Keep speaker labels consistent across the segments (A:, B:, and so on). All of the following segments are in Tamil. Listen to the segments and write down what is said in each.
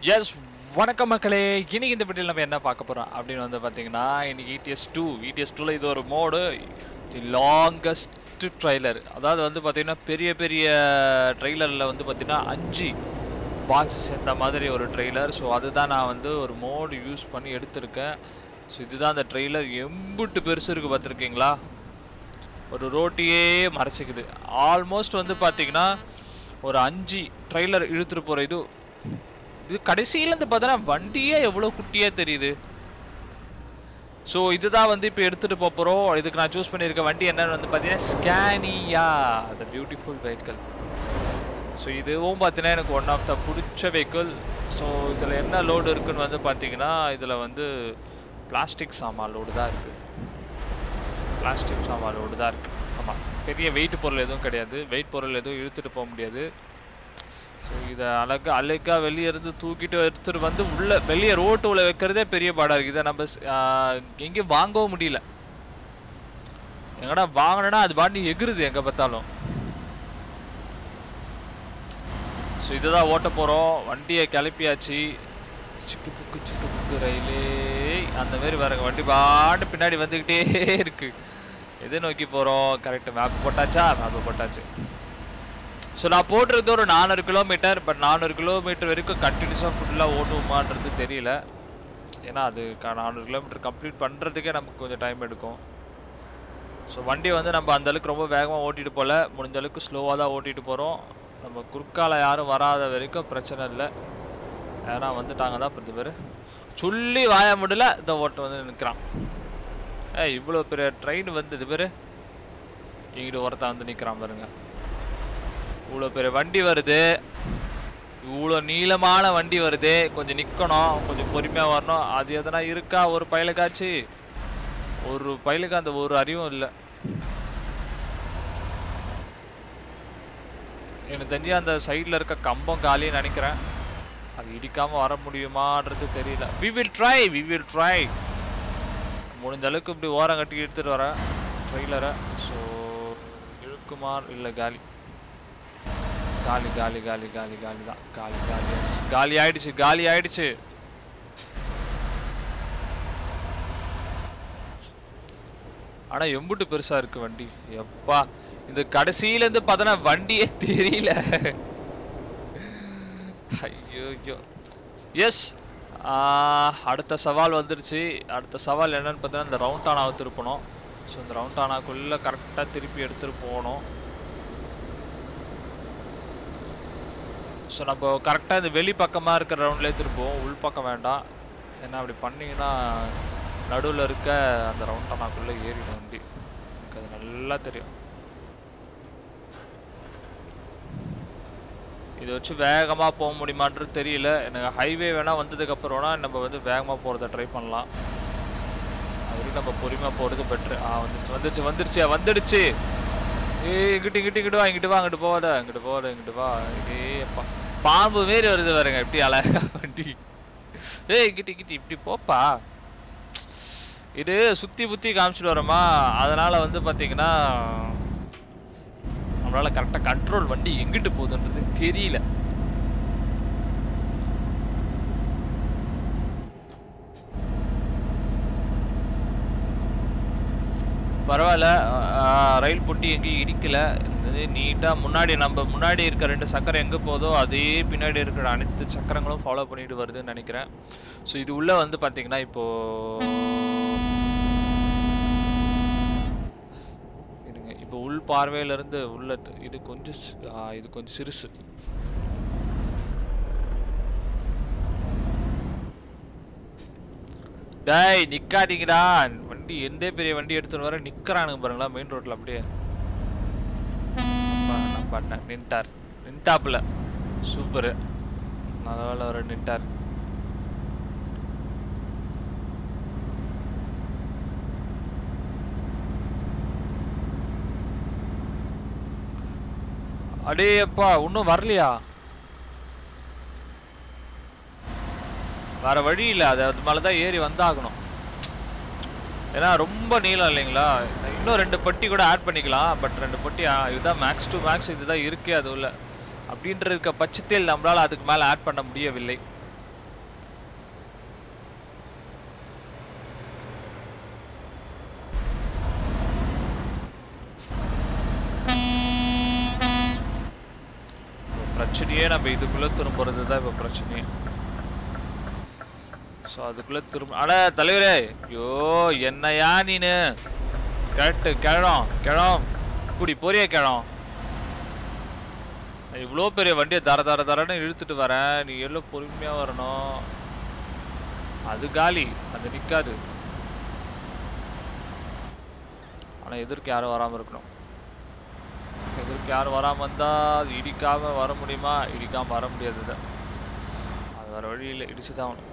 A: எஸ் வணக்கம் மக்களே இன்னைக்கு இந்த வீடியோவில் நம்ம என்ன பார்க்க போகிறோம் அப்படின்னு வந்து பார்த்தீங்கன்னா இன்னைக்கு இடிஎஸ் டூ இடிஎஸ் டூவில் இது ஒரு மோடு தி லாங்கஸ்ட் ட்ரைலர் அதாவது வந்து பார்த்தீங்கன்னா பெரிய பெரிய ட்ரெய்லரில் வந்து பார்த்தீங்கன்னா அஞ்சு பாக்ஸ் சேர்ந்த மாதிரி ஒரு ட்ரெய்லர் ஸோ அதுதான் நான் வந்து ஒரு மோடு யூஸ் பண்ணி எடுத்திருக்கேன் ஸோ இதுதான் அந்த ட்ரெய்லர் எம்புட்டு பெருசு இருக்குது பார்த்துருக்கீங்களா ஒரு ரோட்டியே மறைச்சிக்குது ஆல்மோஸ்ட் வந்து பார்த்தீங்கன்னா ஒரு அஞ்சு ட்ரெய்லர் இழுத்துட்டு போகிற இது இது கடைசியில இருந்து பார்த்தோன்னா வண்டியே எவ்வளோ குட்டியாக தெரியுது ஸோ இதுதான் வந்து இப்போ எடுத்துகிட்டு போக போகிறோம் இதுக்கு நான் சூஸ் பண்ணியிருக்க வண்டி என்னன்னு வந்து பார்த்தீங்கன்னா Scania the beautiful vehicle so இதுவும் பார்த்தீங்கன்னா எனக்கு ஒன் ஆஃப் த பிடிச்ச வெஹிக்கிள் ஸோ இதில் என்ன லோடு இருக்குன்னு வந்து பார்த்தீங்கன்னா இதில் வந்து பிளாஸ்டிக் சாமான் லோடு தான் இருக்குது பிளாஸ்டிக் சாமான் லோடு தான் இருக்குது ஆமாம் பெரிய வெயிட் பொருள் எதுவும் கிடையாது வெயிட் பொருள் எதுவும் இழுத்துட்டு போக முடியாது ஸோ இதை அழகா அழகா வெளியே இருந்து தூக்கிட்டு எடுத்துட்டு வந்து உள்ள வெளியே ரோட்டு உள்ள வைக்கிறதே பெரிய பாடாக இருக்குது இதை நம்ம ஸ்- ஆஹ் எங்கேயும் வாங்கவும் முடியல எங்கடா வாங்கினா அது பாட்டு எகுறுது எங்கே பார்த்தாலும் ஸோ இதை தான் ஓட்ட போகிறோம் வண்டியை கிளப்பியாச்சு சிக்கு புக்கு சிக்கு புக்கு ரயிலே அந்த மாதிரி பாருங்க வண்டி பாட்டு பின்னாடி வந்துக்கிட்டே இருக்கு எதை நோக்கி போகிறோம் கரெக்ட் மேப் போட்டாச்சா மேப் போட்டாச்சு ஸோ நான் போட்டிருக்கிறது ஒரு நானூறு கிலோமீட்டர் பட் நானூறு கிலோமீட்டர் வரைக்கும் கண்டினியூஸாக ஃபுல்லாக ஓட்டுவோமான்றது தெரியல ஏன்னா அது க- நானூறு கிலோமீட்டர் கம்ப்ளீட் பண்ணுறதுக்கே நமக்கு கொஞ்சம் டைம் எடுக்கும் ஸோ வண்டி வந்து நம்ம அந்த அளவுக்கு ரொம்ப வேகமாக ஓட்டிட்டு போகல முடிஞ்ச அளவுக்கு ஸ்லோவாக தான் ஓட்டிட்டு போகிறோம் நம்ம குறுக்கால யாரும் வராத வரைக்கும் பிரச்சனை இல்லை யாரா வந்துட்டாங்க தான் பத்து பேர் சொல்லி வாய முடியல இந்த ஓட்ட வந்து நிற்கிறான் ஏ இவ்வளோ பெரிய ட்ரெயின் வந்து இது பேர் இங்கிட்டு ஒருத்தன் வந்து நிற்கிறான் பாருங்க இவ்வளோ பெரிய வண்டி வருது இவ்வளோ நீளமான வண்டி வருது கொஞ்சம் நிற்கணும் கொஞ்சம் பொறுமையாக வரணும் அது எதனா இருக்கா ஒரு பயலுக்காச்சு ஒரு பயலுக்கு அந்த ஒரு அறிவும் இல்லை எனக்கு தெரிஞ்சு அந்த சைடில் இருக்க கம்பம் காலின்னு நினைக்கிறேன் அது இடிக்காமல் வர முடியுமான்றது தெரியல we will try we will try முடிஞ்ச அளவுக்கு இப்படி ஓரம் கட்டி எடுத்துகிட்டு வரேன் ட்ரெய்லரை ஸோ இழுக்குமா இல்லை காலி காலி காலி காலி காலி காலி தான் காலி காலி ஆயிடுச்சு காலி ஆயிடுச்சு காலி ஆயிடுச்சு ஆனா எம்புட்டு பெருசா இருக்கு வண்டி எப்பா இந்த கடைசியில இருந்து பார்த்தனா வண்டியே தெரியல ஐயோ ஐயோ எஸ் அடுத்த சவால் வந்துருச்சு அடுத்த சவால் என்னன்னு பார்த்தீங்கன்னா இந்த ரவுண்டானாவை திருப்பணும் ஸோ இந்த ரவுண்டானாக்குள்ளே கரெக்டாக திருப்பி எடுத்துகிட்டு போகணும் ஸோ நம்ம கரெக்டாக இந்த வெளி பக்கமாக இருக்கிற ரவுண்ட்லேயே திரும்புவோம் உள் பக்கம் வேண்டாம் ஏன்னா அப்படி பண்ணிங்கன்னா நடுவில் இருக்க அந்த ரவுண்டானாக்குள்ளே ஏறிடும் வண்டி எனக்கு அது நல்லா தெரியும் இதை வச்சு வேகமாக போக முடியுமான்றது தெரியல எனக்கு ஹைவே வேணால் வந்ததுக்கப்புறம் வேணால் நம்ம வந்து வேகமாக போகிறத ட்ரை பண்ணலாம் அது வரைக்கும் நம்ம பொறுமையாக போகிறது பெட்ரு ஆ வந்துருச்சு வந்துருச்சு வந்துருச்சு வந்துடுச்சு ஏய் இங்கிட்டு இங்கிட்டு இங்கிட்டு வா இங்கிட்டு வா அங்கிட்டு போகாத இங்கிட்டு போகாத இங்கிட்டு வா ஏய் அப்பா பாம்பு மாரி வருது பாருங்க எப்படி அழகா வண்டி ஏய் இங்கிட்டு இங்கிட்டு இப்படி போப்பா இது சுற்றி புத்தி காமிச்சிட்டு வரோமா அதனால் வந்து பார்த்தீங்கன்னா நம்மளால் கரெக்டாக கண்ட்ரோல் வண்டி எங்கிட்டு போகுதுன்றது தெரியல பரவாயில்ல ஆஹ் ரயில் பொட்டி எங்கேயும் இடிக்கல நீட்டாக முன்னாடி நம்ம முன்னாடி இருக்க ரெண்டு சக்கரம் எங்கே போதோ அதே பின்னாடி இருக்கிற அனைத்து சக்கரங்களும் ஃபாலோ பண்ணிட்டு வருதுன்னு நினைக்கிறேன் ஸோ இது உள்ள வந்து பார்த்தீங்கன்னா இப்போ இருங்க இப்போ உள் பார்வையிலேருந்து உள்ள த- இது கொஞ்சம் சி- ஆ, இது கொஞ்சம் சிறுசு டேய் நிக்காதீங்கடா வண்டி எந்த பெரிய வண்டி எடுத்துட்டு வர நிக்கிறானுங்க பாருங்களா மெயின் ரோட்ல அப்படியே அப்பா, நான் பாட்டேன் நின்ட்டார் நின்ட்டாப்புல சூப்பரு நல்ல வேலை வர நின்ட்டார் அடே அப்பா இன்னும் வரலையா வேற வழி இல்லை அது அது மேலே தான் ஏறி வந்தாகணும் ஏன்னா ரொம்ப நீளம் இல்லைங்களா இன்னும் ரெண்டு பட்டி கூட ஆட் பண்ணிக்கலாம் பட் ரெண்டு பட்டி ஆ, இதுதான் மேக்ஸ் டு மேக்ஸ் இதுதான் இருக்கே அது உள்ள அப்படின்ற இருக்க பட்சத்தில் நம்மளால் அதுக்கு மேலே ஆட் பண்ண முடியவில்லை வண்டியே நம்ம இதுக்குள்ளே திரும்புறது தான் இப்போ பிரச்சனையே ஸோ அதுக்குள்ளே திரும்ப அட தலைவரே ஐயோ என்னையா நீனு கரெக்டு கிழம் கிழம் இப்படி போறியா கிழம் இவ்வளோ பெரிய வண்டியை தர தர தரன்னு இழுத்துட்டு வரேன் நீ எல்லாம் பொறுமையாக வரணும் அது காலி அது நிற்காது ஆனால் எதிர்க்கு யாரும் வராமல் இருக்கணும் எதிர்க்கு யாரும் வராமல் இருந்தால் அது இடிக்காமல் வர முடியுமா இடிக்காமல் வர முடியாது இதை. அது வேறு வழி இல்லை இடிச்சு தான் ஆகணும்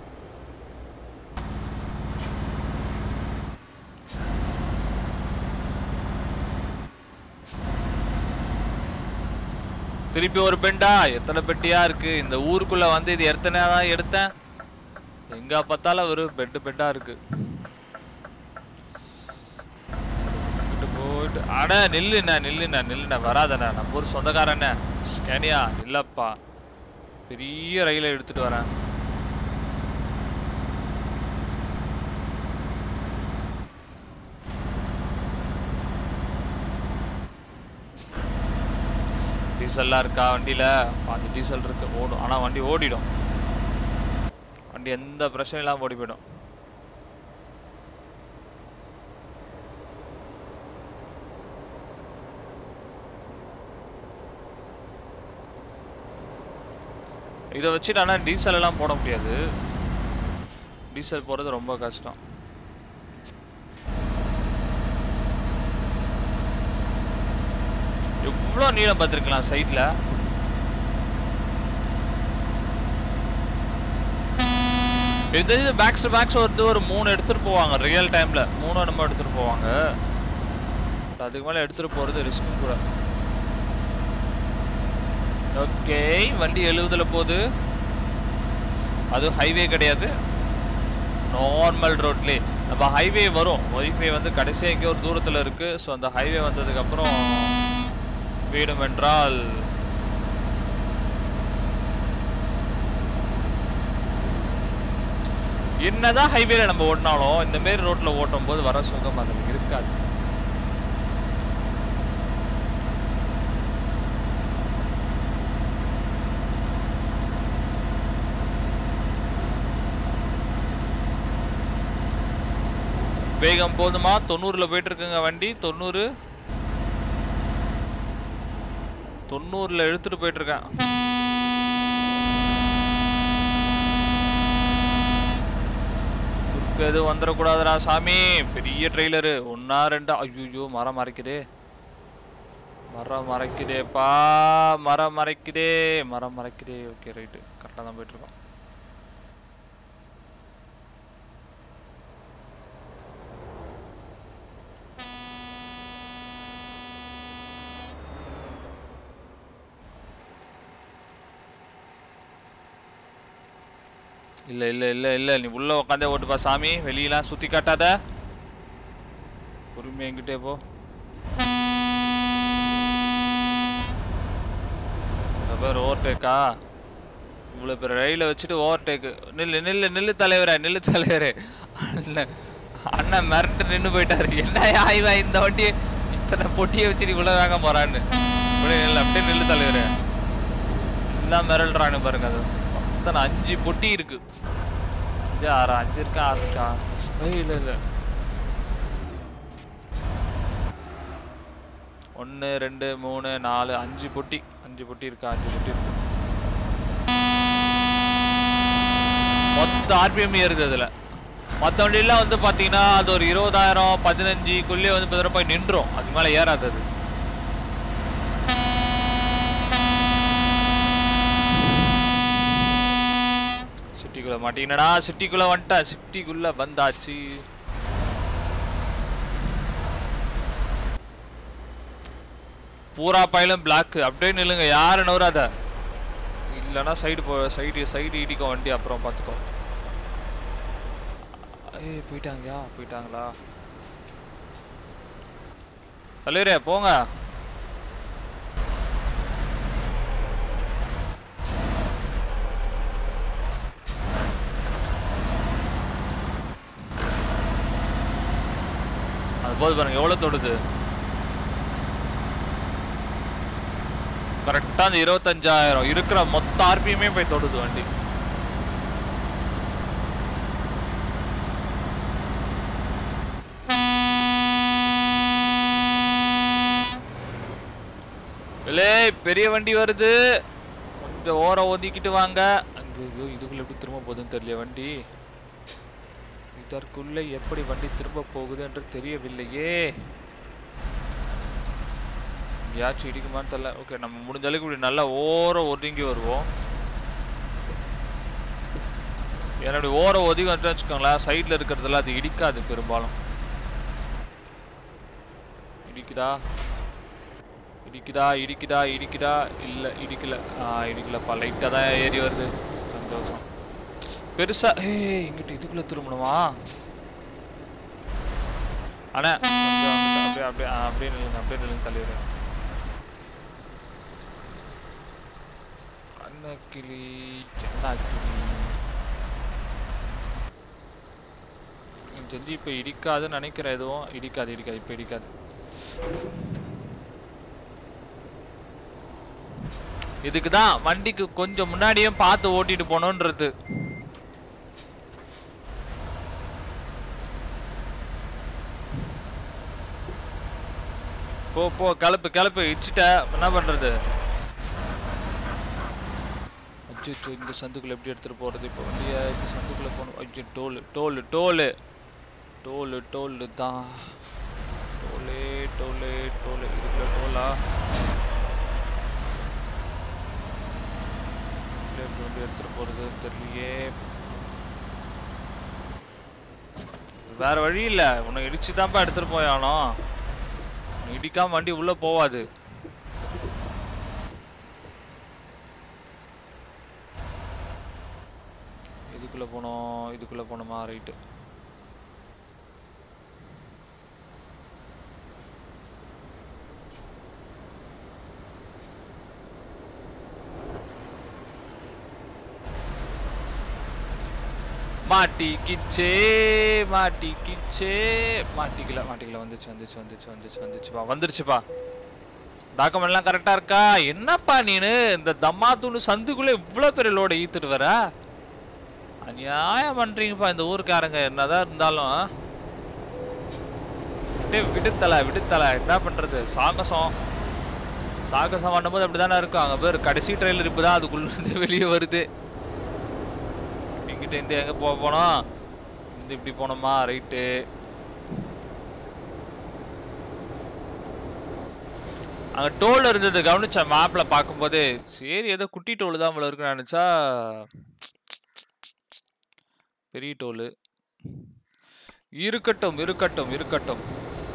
A: திருப்பி ஒரு பெண்டா எத்தனை பெட்டியா இருக்கு இந்த ஊருக்குள்ள வந்து இது எத்தனை தான் எடுத்தேன் எங்க பார்த்தாலும் ஒரு பெட்டு பெட்டா இருக்கு இங்கிட்டு போயிட்டு அட நில்லுண்ணா நில்லுண்ணா நில்லுண்ணா வராதண்ணா நம்ம ஊர் சொந்தக்காரண்ணே ஸ்கேனியா இல்லப்பா பெரிய ரயிலை எடுத்துட்டு வரேன் டீசல்லாம் இருக்கா வண்டியில் பாதி டீசல் இருக்கு ஓடும் ஆனால் வண்டி ஓடிடும் வண்டி எந்த பிரச்சனையும் இல்லாமல் ஓடி போயிடும் இதை வச்சுட்டு ஆனால் டீசல் எல்லாம் போட முடியாது டீசல் போடுறது ரொம்ப கஷ்டம் எவ்வளோ நீளம் பார்த்துருக்கலாம் சைடில் இது இது பேக்ஸ் டு பேக்ஸ் வந்து ஒரு மூணு எடுத்துகிட்டு போவாங்க ரியல் டைமில் மூணு நம்ம எடுத்துகிட்டு போவாங்க But அதுக்கு மேலே எடுத்துகிட்டு போகிறது ரிஸ்க்கும் கூட ஓகே வண்டி எழுபதுல போகுது அது ஹைவே கிடையாது நார்மல் ரோட்லே நம்ம ஹைவே வரும் ஒய்ஃபை வந்து கடைசியாக எங்கேயோ ஒரு தூரத்தில் இருக்குது ஸோ அந்த ஹைவே வந்ததுக்கப்புறம் வேண்டுமென்றால் என்னதான் ஹைவேல நம்ம ஓட்டினாலும் இந்த மாரி ரோட்ல ஓட்டும் போது வர சுகம் அதில் இருக்காது வேகம் போதுமா தொண்ணூறுல போயிட்டு இருக்குங்க வண்டி தொண்ணூறு தொண்ணூறுல எடுத்துட்டு போயிட்டு இருக்கேன் குறுக்க எதுவும் வந்துடக்கூடாதுடா சாமி பெரிய ட்ரெய்லரு ஒன்னா ரெண்டா ஐயோ மரம் மறைக்குதே மரம் மறைக்குதேப்பா மரம் மறைக்குதே மரம் மறைக்குதே ஓகே ரைட்டு கரெக்டாக தான் போயிட்டு இருக்கோம் இல்ல இல்ல இல்ல இல்ல நீ உள்ள உட்காந்தே ஓட்டுப்பா சாமி வெளியெல்லாம் சுத்தி காட்டாத பொறுமையா எங்கிட்டே போ இந்த பேர் ஓவர்டேக்கா இவ்வளோ பேர் ரயிலை வச்சுட்டு ஓவர்டேக்கு நில்லு நில்லு நில்லு தலைவரே நில்லு தலைவரே அண்ணன் அண்ணன் மிரட்டு நின்று போயிட்டாரு என்ன ஆய்வா இந்த வண்டி இத்தனை பொட்டியை வச்சுட்டு இவ்வளோ வேகம் போறான்னு அப்படியே நில்லு அப்படியே நில்லு தலைவரே எல்லாம் மிரள்றானு பாருங்க அது மொத்தம் அஞ்சு பொட்டி இருக்கு அஞ்சு ஆறு அஞ்சு இருக்கா ஆறு இருக்கா ஏய், இல்ல இல்ல ஒன்று ரெண்டு மூணு நாலு அஞ்சு பொட்டி அஞ்சு பொட்டி இருக்கா அஞ்சு பொட்டி இருக்கு மொத்த ஆர்பிஎம் ஏறுது அதில் மற்ற வண்டியெல்லாம் வந்து பார்த்தீங்கன்னா அது ஒரு இருபதாயிரம் பதினஞ்சுக்குள்ளேயே வந்து பார்த்தீங்கன்னா போய் நின்றும் அதுக்கு மேலே ஏறாது அது சிட்டிக்குள்ள மாட்டீங்கடா சிட்டிக்குள்ள வந்துட்டேன் சிட்டிக்குள்ள வந்தாச்சு பூரா பயிலும் பிளாக் அப்படியே நில்லுங்க யாரும் நவராத இல்லைன்னா சைடு போ சைடு சைடு இடிக்கும் வண்டி அப்புறம் பார்த்துக்கோ ஏய் போயிட்டாங்கயா போயிட்டாங்களா தலைவரே போங்க அது போது பாருங்க எவ்வளோ தொடுது கரெக்டாக அந்த இருபத்தஞ்சாயிரம் இருக்கிற மொத்த ஆர்பிஎம்மே போய் தொடுது வண்டி இல்லை பெரிய வண்டி வருது கொஞ்சம் ஓரம் ஒதுக்கிட்டு வாங்க ஐயோ இதுக்குள்ள எப்படி திரும்ப போகுதுன்னு தெரியல வண்டி இதற்குள்ளே எப்படி வண்டி திரும்ப போகுது என்று தெரியவில்லையே எங்கேயாச்சும் இடிக்குமான்னு தெரியல ஓகே நம்ம முடிஞ்ச அளவுக்கு இப்படி நல்லா ஓரம் ஒதுங்கி வருவோம் ஏன்னா இப்படி ஓரம் ஒதுங்கி வந்துட்டு வச்சுக்கோங்களேன் சைடில் இருக்கிறதெல்லாம் அது இடிக்காது பெரும்பாலும் இடிக்குதா இடிக்குதா இடிக்குதா இடிக்குதா இல்லை இடிக்கல ஆ இடிக்கலப்பா லைட்டாக தான் ஏறி வருது சந்தோஷம் பெருசா ஏய் இங்கிட்டு இதுக்குள்ள திரும்பணுமா அண்ணா கொஞ்சம் அங்கிட்டு அப்படியே அப்படியே ஆ, அப்படியே நில்லுங்க அப்படியே நில்லுங்க தலைவர் அண்ணா கிளி என்ன கிளி எனக்கு தெரிஞ்சு இப்போ இடிக்காதுன்னு நினைக்கிறேன் எதுவும் இடிக்காது இடிக்காது இப்போ இடிக்காது இதுக்கு தான் வண்டிக்கு கொஞ்சம் முன்னாடியே பார்த்து ஓட்டிட்டு போகணுன்றது போ போ கிளப்பு கிளப்பு இடிச்சிட்ட என்ன பண்றது அச்சோ இந்த சந்துக்குள்ள எப்படி எடுத்துட்டு போறது இப்போ வண்டியை இந்த சந்துக்குள்ள போகணும் ஐயோ டோல் டோல் டோலு டோலு டோலு தான் டோலே டோலே டோலு இதுக்குள்ள டோலா இப்படி எப்படி வண்டி எடுத்துட்டு போறது தெரியலையே வேற வழி இல்ல உன்னை இடிச்சு தான்ப்பா எடுத்துட்டு போயானோ இடிக்காம வண்டி உள்ள போவாது இதுக்குள்ள போனோம் இதுக்குள்ள போனோமா ரைட்டு மாட்டிக்கிச்சே மாட்டிக்கிச்சே மாட்டிக்கல மாட்டிக்கல வந்துச்சு வந்துச்சு வந்துச்சு வந்துச்சு வந்துச்சுப்பா வந்துருச்சுப்பா டாக்குமெண்ட்லாம் கரெக்டாக இருக்கா என்னப்பா நீனு இந்த தம்மாத்தூள் சந்துக்குள்ளே இவ்வளோ பெரிய லோடை ஈத்துட்டு வர அநியாயம் பண்ணுறீங்கப்பா இந்த ஊருக்காரங்க என்னதான் இருந்தாலும் டேய் விடுத்தலை விடுத்தலை என்ன பண்ணுறது சாகசம் சாகசம் பண்ணும்போது அப்படி தானே இருக்கும் அங்கே பேர் கடைசி ட்ரெயிலர் இப்போ தான் அதுக்குள்ளேருந்து வெளியே வருது இங்கிட்ட இருந்து எங்கே போக போனோம் இந்த இப்படி போனோமா ரைட்டு அங்கே டோல் இருந்தது கவனிச்சேன் மேப்பில் பார்க்கும்போது சரி ஏதோ குட்டி டோல் தான் போல இருக்குன்னு நினச்சா பெரிய டோலு இருக்கட்டும் இருக்கட்டும் இருக்கட்டும்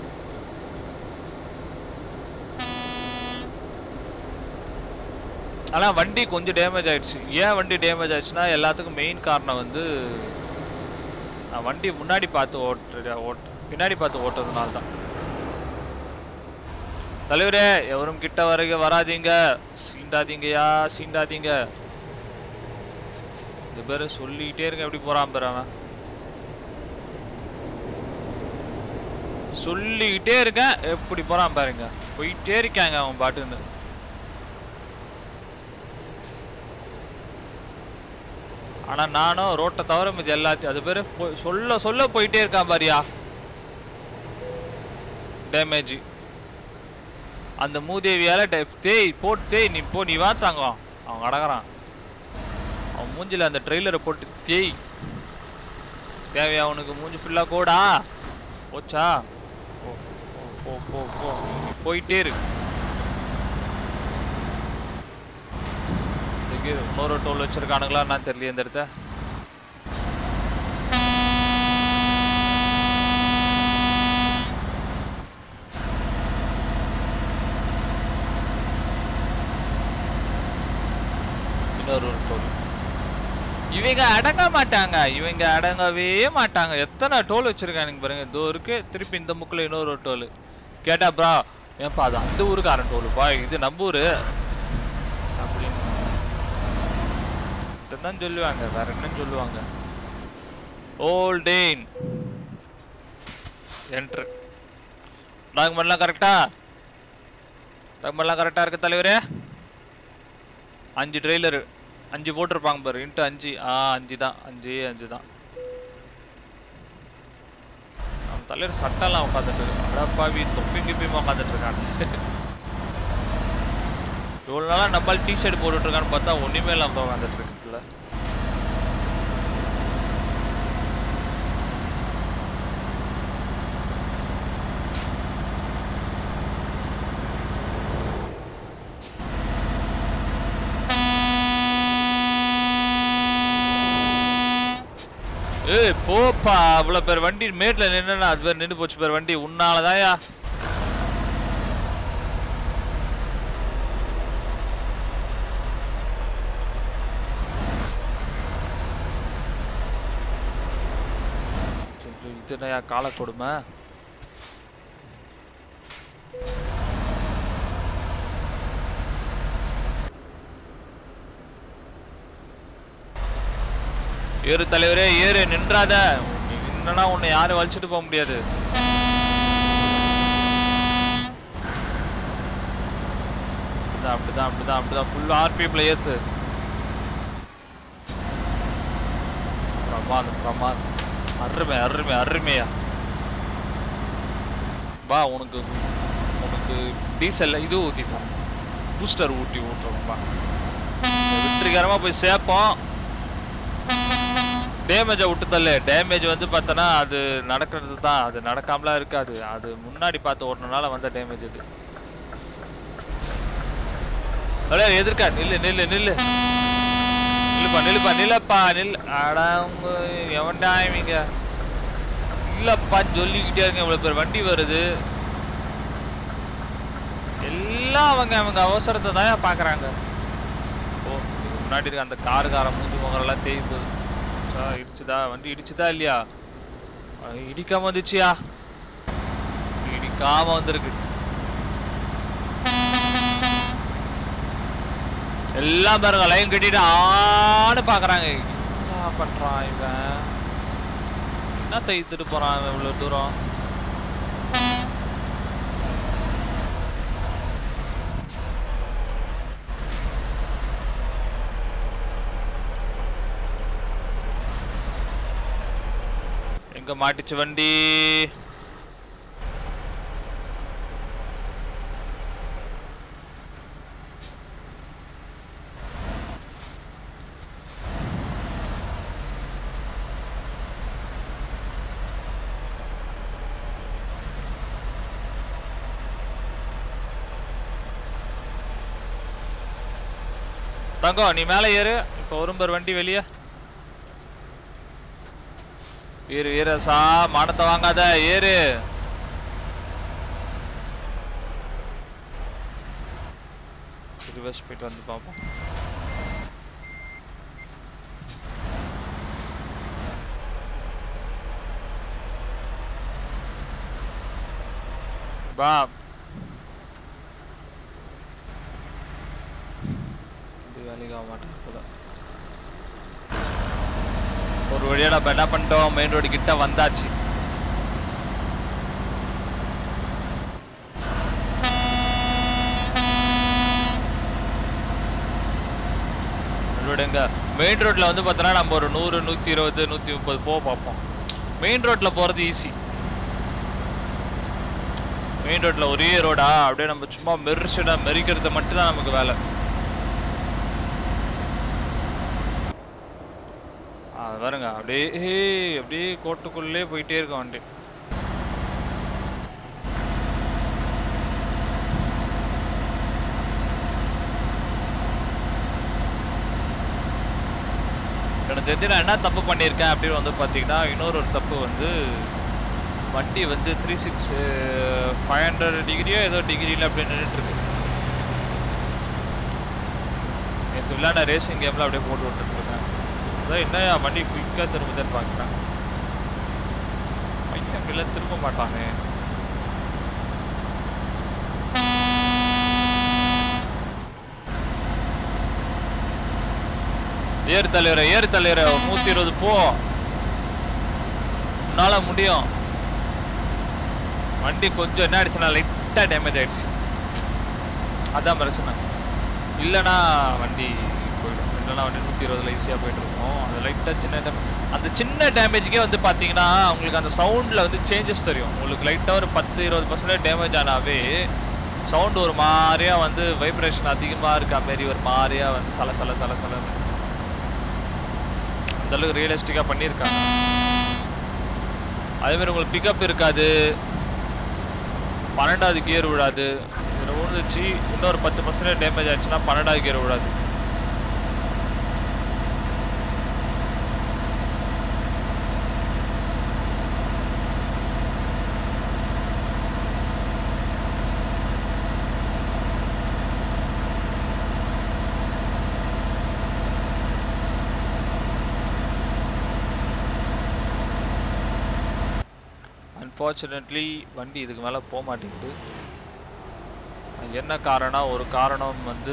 A: ஆனால் வண்டி கொஞ்சம் டேமேஜ் ஆயிடுச்சு ஏன் வண்டி டேமேஜ் ஆயிடுச்சுன்னா எல்லாத்துக்கும் மெயின் காரணம் வந்து நான் வண்டி முன்னாடி பார்த்து ஓட்டு ஓட்டு பின்னாடி பார்த்து ஓட்டுறதுனால தான் தலைவரே எவரும் கிட்ட வரைக வராதீங்க சீண்டாதீங்கயா சீண்டாதீங்க இந்த பேர் சொல்லிக்கிட்டே இருக்க எப்படி போறான் பேர் அவன் சொல்லிக்கிட்டே இருக்கேன் எப்படி போறான் பாருங்க போயிட்டே இருக்காங்க அவன் பாட்டுன்னு ஆனா நானும் ரோட்டை தவிர மீது எல்லாத்தையும் அது பேரு போய் சொல்ல சொல்ல போயிட்டே இருக்கான் பாரியா டேமேஜ் அந்த மூதேவியால டே- தேய் போட்டு தேய் நீ போ நீ வா தங்கம் அவன் அடங்குறான் அவன் மூஞ்சில அந்த ட்ரெய்லரை போட்டு தேய் தேவையா அவனுக்கு மூஞ்சி ஃபுல்லாக கோடா போச்சா போ போ, போ போ போ நீ போயிட்டே இரு இதுக்கு இன்னொரு டோல் வச்சிருக்கானுங்களா நான் தெரியல இந்த இடத்த இன்னொரு ஒரு டோல் இவங்க அடங்க மாட்டாங்க இவங்க அடங்கவே மாட்டாங்க எத்தனை டோல் வச்சிருக்கானுங்க பாருங்க இதோ இருக்கு திருப்பி இந்த முக்கில் இன்னொரு ஒரு டோல் கேட்டா ப்ரா ஏன்பா அது அந்த ஊருக்காரன் டோலுப்பா இது நம்ம ஊரு அப்படின்னு இதான் சொல்லுவாங்க வேற என்ன சொல்லுவாங்க ஓல்டேன் என்ட்ரு டாக்குமெண்ட்லாம் கரெக்டா டாக்குமெண்ட்லாம் கரெக்டாக இருக்கு தலைவரே அஞ்சு ட்ரெய்லரு அஞ்சு போட்டிருப்பாங்க பாரு இன்ட்டு அஞ்சு ஆ அஞ்சு தான் அஞ்சு அஞ்சு தான் நம்ம தலைவர் சட்டெல்லாம் உட்காந்துட்டு அடப்பாவி தொப்பி கிப்பியுமா உட்காந்துட்டு இருக்காங்க இவ்வளோ நாளாக நம்மளால் டிஷர்ட் போட்டுட்டு இருக்கான்னு பார்த்தா ஒன்றுமே இல்லாமல் உட்காந்துட்டு இருக்குல்ல ஏய் போப்பா இவ்வளோ பேர் வண்டி மேட்டில் நின்னா அது பேர் நின்று போச்சு பேர் வண்டி உன்னாலதாயா இது என்னய்யா கால கொடுமை ஏறு தலைவரே ஏறு நின்றாத என்னன்னா உன்னை யாரும் வலிச்சிட்டு போக முடியாது அப்படிதான் அப்படிதான் அப்படிதான் அப்படிதான் ஃபுல் ஆர்பிஎம்ல ஏத்து பிரமாதம் பிரமாதம் அருமை அருமை அருமையா வா உனக்கு உனக்கு டீசல்ல இது ஊத்திட்டான் பூஸ்டர் ஊட்டி ஊட்டுறோம்ப்பா வெற்றிகரமா போய் சேர்ப்போம் டேமேஜை விட்டு தள்ளு டேமேஜ் வந்து பார்த்தோன்னா அது நடக்கிறது தான் அது நடக்காமலாம் இருக்காது அது முன்னாடி பார்த்து ஓடுறதுனால வந்த டேமேஜ் இது அடே எதிர்க்கா நில்லு நில்லு நில்லு நில்லுப்பா நில்லுப்பா நில்லப்பா நில் அடா உங்க எவன்டா இவங்க இல்லப்பா சொல்லிக்கிட்டே இருங்க இவ்வளோ பேர் வண்டி வருது எல்லாம் அவங்க அவங்க அவசரத்தை தான் பார்க்குறாங்க ஓ இதுக்கு முன்னாடி இருக்க அந்த காருக்கார மூஞ்சி முகரெல்லாம் தேய் போகுது சா இடிச்சுதா வண்டி இடிச்சுதா இல்லையா அஹ் இடிக்காம வந்துச்சியா இடிக்காம வந்திருக்கு எல்லாம் பாருங்க லைன் கட்டிட்டு ஆன்னு பாக்குறாங்க என்ன பண்றான் இவன் என்ன தைத்துட்டு போறான் இவன் இவ்வளவு தூரம் எங்க மாட்டிச்சு வண்டி தங்கம் நீ மேலே ஏறு இப்போ வரும்பர் வண்டி வெளியே ஏறு ஏறு சா மானத்தை வாங்காத ஏறு ரிவர்ஸ் போயிட்டு வந்து பார்ப்போம் பா இது வேலைக்கு ஆக மாட்டேங்குது போல. ஒரு வழியா நம்ம என்ன பண்ணிட்டோம் மெயின் ரோடு கிட்ட வந்தாச்சு ரோடு எங்க மெயின் ரோட்ல வந்து பார்த்தோன்னா நம்ம ஒரு நூறு நூற்றி இருபது நூற்றி முப்பது போக பார்ப்போம் மெயின் ரோட்ல போகிறது ஈஸி மெயின் ரோட்ல ஒரே ரோடா அப்படியே நம்ம சும்மா மெரிச்சடா மெரிக்கிறது மட்டும்தான் நமக்கு வேலை அது பாருங்க அப்படியே ஏய், அப்படியே கோட்டுக்குள்ளே போயிட்டே இருக்கும் வண்டி எனக்கு தெரிஞ்சு நான் என்ன தப்பு பண்ணியிருக்கேன் அப்படின்னு வந்து பார்த்தீங்கன்னா இன்னொரு ஒரு தப்பு வந்து வண்டி வந்து த்ரீ சிக்ஸ் ஃபைவ் ஹண்ட்ரட் டிகிரியோ ஏதோ டிகிரியில் அப்படி நின்றுட்டுருக்கு நேற்று விளையாட ரேசிங் கேமில் அப்படியே போட்டு விட்டுருக்கேன் அதான் என்ன வண்டி குயிக்காக திரும்புதுன்னு பார்க்குறேன் பையன் அப்படிலாம் திரும்ப மாட்டானே ஏறு தலைவரை ஏறு தலைவரை நூற்றி இருபது போ உன்னால முடியும் வண்டி கொஞ்சம் என்ன ஆயிடுச்சுன்னா லைட்டாக டேமேஜ் ஆயிடுச்சு அதான் பிரச்சனை இல்லைன்னா வண்டி போயிடும் இல்லைன்னா வண்டி நூற்றி இருபதுல ஈஸியாக போயிட்டு இருக்கும் அது லைட்டாக சின்ன டேம் அந்த சின்ன டேமேஜுக்கே வந்து பார்த்தீங்கன்னா உங்களுக்கு அந்த சவுண்டில் வந்து சேஞ்சஸ் தெரியும் உங்களுக்கு லைட்டாக ஒரு பத்து இருபது பர்சன்டேஜ் டேமேஜ் ஆனாவே சவுண்ட் ஒரு மாதிரியா வந்து வைப்ரேஷன் அதிகமாக இருக்க மாரி ஒரு மாதிரியா வந்து சல சல சல சல அந்த அளவுக்கு ரியலிஸ்டிக்காக பண்ணியிருக்காங்க அதே மாதிரி உங்களுக்கு பிக்கப் இருக்காது பன்னெண்டாவது கியர் விடாது இதில் விழுந்துச்சு இன்னொரு பத்து பர்சன்டேஜ் டேமேஜ் ஆச்சுன்னா பன்னெண்டாவது கியர் விடாது அன்ஃபார்ச்சுனேட்லி வண்டி இதுக்கு மேலே போக மாட்டேங்குது அது என்ன காரணம் ஒரு காரணம் வந்து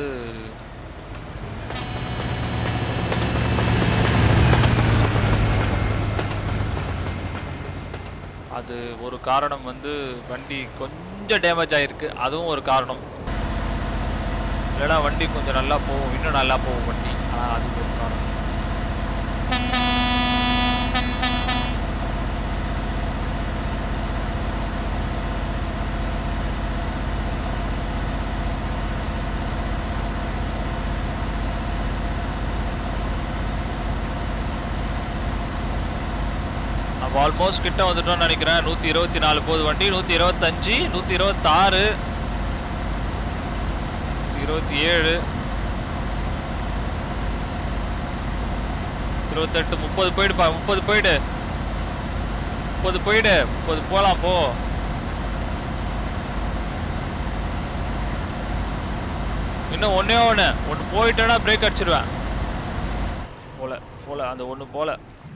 A: அது ஒரு காரணம் வந்து வண்டி கொஞ்சம் டேமேஜ் ஆகிருக்கு அதுவும் ஒரு காரணம் இல்லைன்னா வண்டி கொஞ்சம் நல்லா போகும் இன்னும் நல்லா போகும் வண்டி ஆனால் அது ஒரு காரணம் நம்ம ஆல்மோஸ்ட் கிட்ட வந்துட்டோம்னு நினைக்கிறேன் நூற்றி இருபத்தி நாலு போகுது வண்டி நூற்றி இருபத்தஞ்சி நூற்றி இருபத்தாறு நூற்றி இருபத்தி ஏழு இருபத்தெட்டு முப்பது போயிடுப்பா முப்பது போயிடு முப்பது போயிடு முப்பது போகலாம் போ இன்னும் ஒன்றே ஒன்று ஒன்று போயிட்டேன்னா பிரேக் அடிச்சிடுவேன் போல போல அந்த ஒன்று போல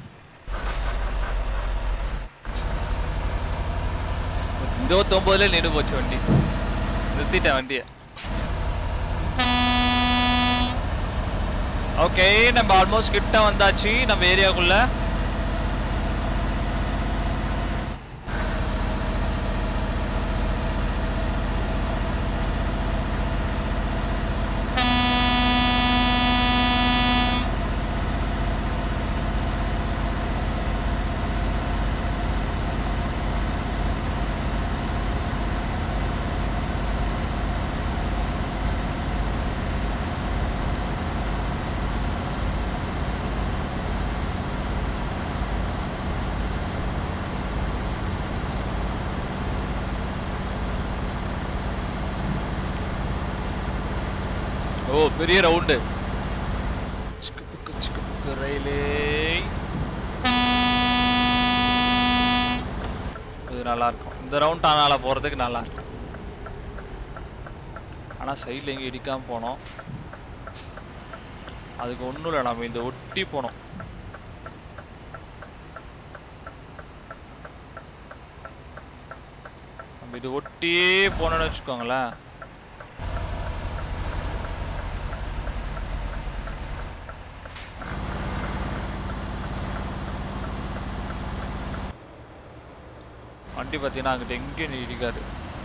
A: இருபத்தொம்போதுல நின்று போச்சு வண்டி நிறுத்திட்டேன் வண்டியை ஓகே நம்ம ஆல்மோஸ்ட் கிட்ட வந்தாச்சு நம்ம ஏரியாக்குள்ள ஓ பெரிய ரவுண்டு சிக்கு புக்கு சிக்கு புக்கு ரயிலே இது நல்லா இருக்கும் இந்த ரவுண்ட் ஆனால போகிறதுக்கு நல்லா இருக்கும் ஆனால் சைடில் எங்கே இடிக்காம போனோம் அதுக்கு ஒன்றும் இல்லை நம்ம இந்த ஒட்டி போனோம் நம்ம இது ஒட்டியே போனோம்னு வச்சுக்கோங்களேன் வண்டி பார்த்தீங்கன்னா அங்கிட்ட எங்கேயும் இடிக்காது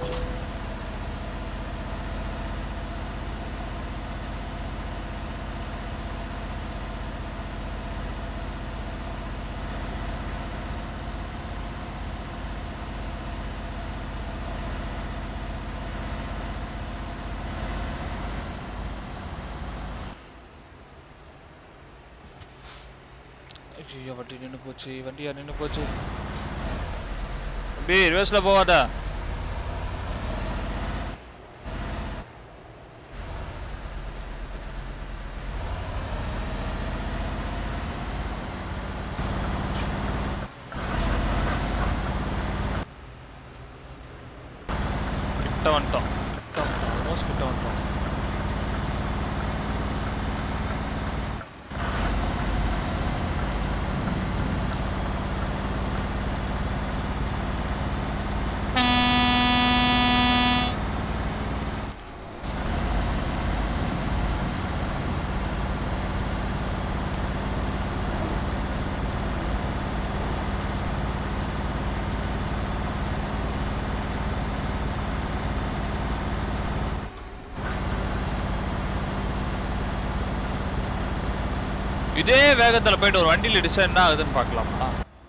A: ஐயோ வண்டி நின்று போச்சு வண்டியா நின்று போச்சு தம்பி ரிவர்ஸில் போகாத கிட்ட வந்துட்டோம் கிட்ட வந்துட்டோம் ஆல்மோஸ்ட் கிட்ட வந்துட்டோம் இதே வேகத்துல போயிட்டு ஒரு வண்டியில் இடிச்சா என்ன ஆகுதுன்னு பார்க்கலாமா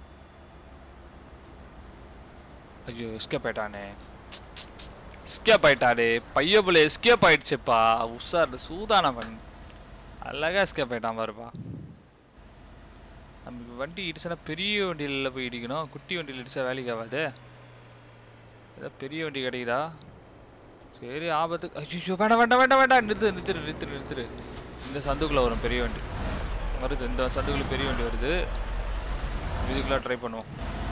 A: ஐயோ எஸ்கேப் ஆயிட்டானே எஸ்கேப் ஆயிட்டாடே பையபுல எஸ்கேப் ஆயிடுச்சுப்பா உஷார் சூதானவன் அழகா எஸ்கேப் ஆயிட்டான் பாருப்பா நமக்கு வண்டி இடிச்சுனா பெரிய வண்டியில போய் இடிக்கணும் குட்டி வண்டியில் இடிச்சா வேலைக்கு ஆகாது ஏதோ பெரிய வண்டி கிடைக்குதா சரி ஆபத்துக்கு ஐயோ வேண்டாம் வேண்டாம் வேண்டாம் வேண்டாம் நிறுத்து நிறுத்துரு நிறுத்துரு நிறுத்துரு இந்த சந்துக்குள்ள வரும் பெரிய வண்டி வருது இந்த சந்துக்குள்ள பெரிய வண்டி வருது இதுக்குள்ள ட்ரை பண்ணுவோம்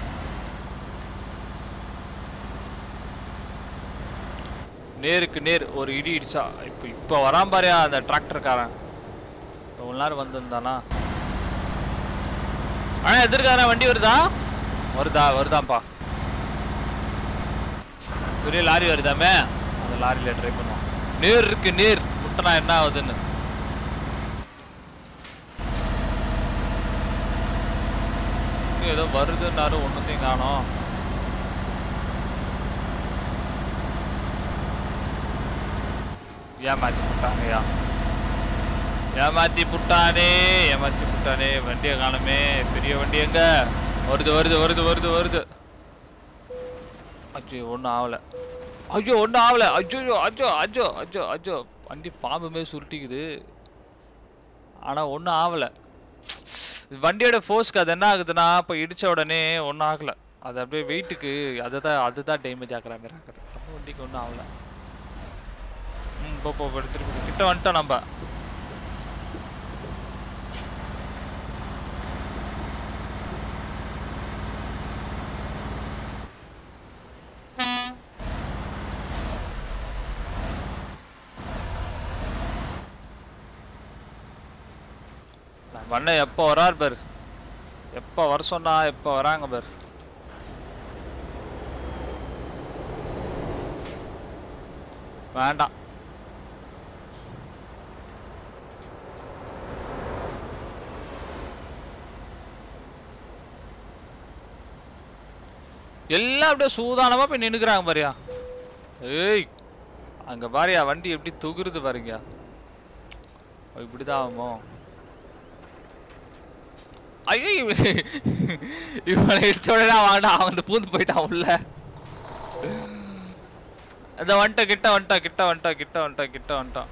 A: நேருக்கு நேர் ஒரு இடி இடிச்சா இப்போ இப்போ வரான் பாரியா அந்த டிராக்டர்காரன் இவ்வளோ நேரம் வந்திருந்தானா அண்ணா எதிர்காரன் வண்டி வருதா வருதா வருதாம்ப்பா பெரிய லாரி வருதாமே அந்த லாரியில் ட்ரை பண்ணுவோம் நேர் இருக்கு நேர் முட்டனா என்ன ஆகுதுன்னு இன்னும் ஏதோ வருதுன்னாரு ஒன்றுத்தையும் காணோம் ஏமாத்தி புட்டாங்கய்யா ஏமாத்தி புட்டானே ஏமாத்தி புட்டானே வண்டியை காணுமே பெரிய வண்டி எங்க வருது வருது வருது வருது வருது அச்சோ ஒன்றும் ஆகலை ஐயோ ஒன்றும் ஆகலை அச்சோ அச்சோ அச்சோ அச்சோ அச்சோ வண்டி பாம்பு மாரி சுருட்டிக்குது ஆனால் ஒன்றும் ஆகலை வண்டியோட ஃபோர்ஸ்க்கு அது என்ன ஆகுதுன்னா இப்போ இடித்த உடனே ஒன்றும் ஆகலை அது அப்படியே வெயிட்டுக்கு அதை தான் அதுதான் டேமேஜ் ஆகிற மாதிரி ஆகுது நம்ம வண்டிக்கு ஒன்றும் ஆகலை ம் போ போ போ, திருப்பி போ. கிட்ட வந்துட்டோம் நம்ம நம்ம அண்ணன் எப்போ வரார் பாரு எப்போ வர சொன்னா எப்போ வராங்க பாரு வேண்டாம் எல்லாம் அப்படியே சூதானமா போய் நின்னுக்கிறாங்க பாரியா ஏய் அங்க பாரியா வண்டி எப்படி தொகுருது பாருங்க இப்படிதான் ஆகுமோ ஐயோ இவன் இவனை இடிச்ச உடனே வாண்டா அவன் இந்த பூந்து போயிட்டான் உள்ள இந்த வந்துட்ட கிட்ட வந்துட்டான் கிட்ட வந்துட்டான் கிட்ட வந்துட்டான் கிட்ட வந்துட்டான்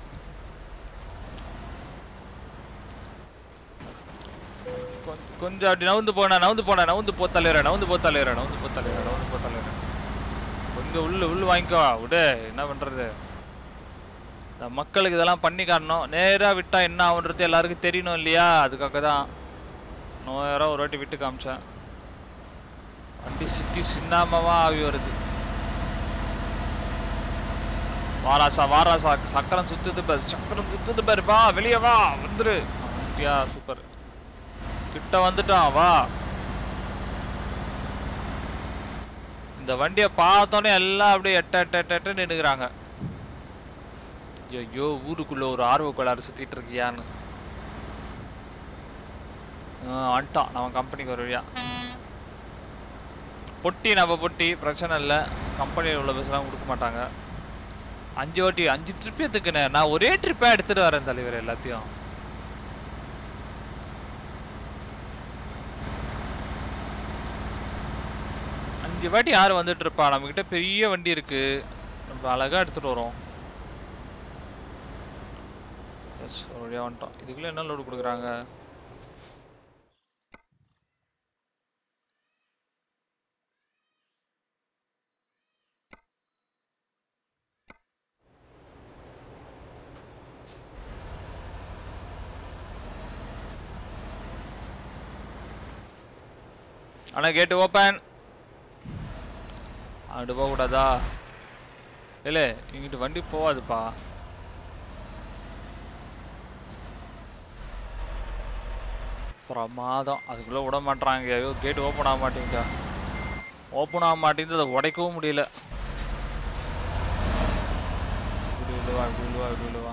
A: கொஞ்ச- கொஞ்சம் அப்படி நவுந்து போனா நவுந்து போனா நவுந்து போ தலைவர நவுந்து போ தலைவர நவுந்து போ தலைவர நவுந்து போ தலைவர கொஞ்சம் உள்ள உள்ள வாங்கிக்கோ விடு என்ன பண்றது இந்த மக்களுக்கு இதெல்லாம் பண்ணி காட்டணும் நேரா விட்டா என்ன ஆகுன்றது எல்லாருக்கும் தெரியணும் இல்லையா அதுக்காக தான் நோயாரம் ஒரு வாட்டி விட்டு காமிச்சேன் வண்டி சிக்கி சின்னாமமா ஆவி வருது வாராசா வாராசா சக்கரம் சுத்துது பாரு சக்கரம் சுத்துது பாரு வா வெளியே வா வந்துரு வந்துட்டியா சூப்பர் கிட்ட வந்துட்டான் வா இந்த வண்டியை பார்த்தோன்னே எல்லாம் அப்படியே எட்ட எட்ட எட்ட எட்ட நின்னுக்கிறாங்க ஐயோ ஊருக்குள்ள ஒரு ஆர்வ கோளாறு சுத்திட்டு இருக்கியான்னு ஆ, வந்துட்டான் நம்ம கம்பெனிக்கு ஒரு வழியா பொட்டி நம்ம பொட்டி பிரச்சனை இல்லை கம்பெனியில் உள்ள பஸ்லாம் கொடுக்க மாட்டாங்க அஞ்சு வாட்டி அஞ்சு ட்ரிப் எதுக்குண்ணே நான் ஒரே ட்ரிப்பாக எடுத்துட்டு வரேன் தலைவர் எல்லாத்தையும் அஞ்சு வாட்டி யார் வந்துட்டு இருப்பா நம்மக்கிட்ட பெரிய வண்டி இருக்கு நம்ம அழகா எடுத்துட்டு வரோம் எஸ் ஒரு வழியா வந்துட்டோம் இதுக்குள்ள என்ன லோடு கொடுக்குறாங்க அண்ணா கேட்டு ஓப்பன் அங்கிட்டு போகக்கூடாதா இல்லை இங்கிட்டு வண்டி போகாதுப்பா பிரமாதம் அதுக்குள்ளே விட மாட்றாங்க ஐயோ கேட் ஓப்பன் ஆக மாட்டேங்குதா ஓப்பன் ஆக மாட்டேங்குது அதை உடைக்கவும் முடியல இப்படி விழுவா இப்படி விழுவா இப்படி விழுவா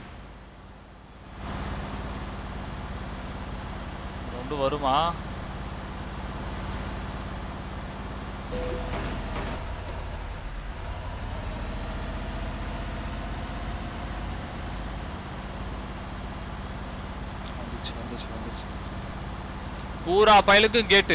A: ரெண்டு வருமா வந்துச்சு வந்துச்சு வந்துச்சு பூரா பயலுக்கும் கேட்டு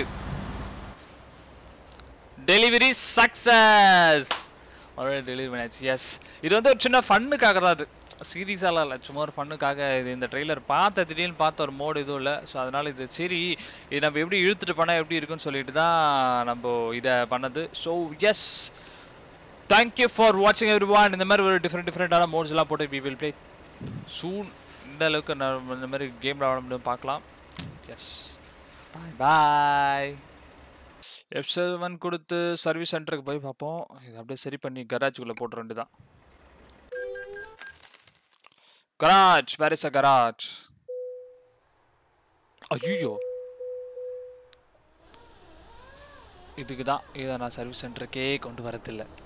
A: டெலிவரி சக்சஸ் டெலிவரி பண்ணியாச்சு எஸ் இது வந்து ஒரு சின்ன ஃபன்னுக்காக தான் அது சீரியஸாலாம் இல்லை சும்மா ஒரு ஃபன்னுக்காக இது இந்த ட்ரெய்லர் பார்த்த திடீர்னு பார்த்த ஒரு மோடு இதுவும் இல்லை ஸோ அதனால் இது சரி இது நம்ம எப்படி இழுத்துட்டு பண்ணால் எப்படி இருக்குன்னு சொல்லிட்டு தான் நம்ம இதை பண்ணது ஸோ எஸ் தேங்க்யூ ஃபார் வாட்சிங் எவ்ரி ஒன் இந்த மாதிரி ஒரு டிஃப்ரெண்ட் டிஃப்ரெண்ட்டான மோட்ஸ் எல்லாம் போட்டு வி வில் ப்ளே சூன் இந்த அளவுக்கு நம்ம இந்த மாதிரி கேம் விளாட முடியும் பார்க்கலாம் yes bye bye F seven கொடுத்து சர்வீஸ் சென்டருக்கு போய் பார்ப்போம் இது அப்படியே சரி பண்ணி கராஜுக்குள்ளே போட்டு ரெண்டு தான் garage where is a garage ஐயோ இதுக்கு தான் இதை நான் சர்வீஸ் சென்டருக்கே கொண்டு வரதில்லை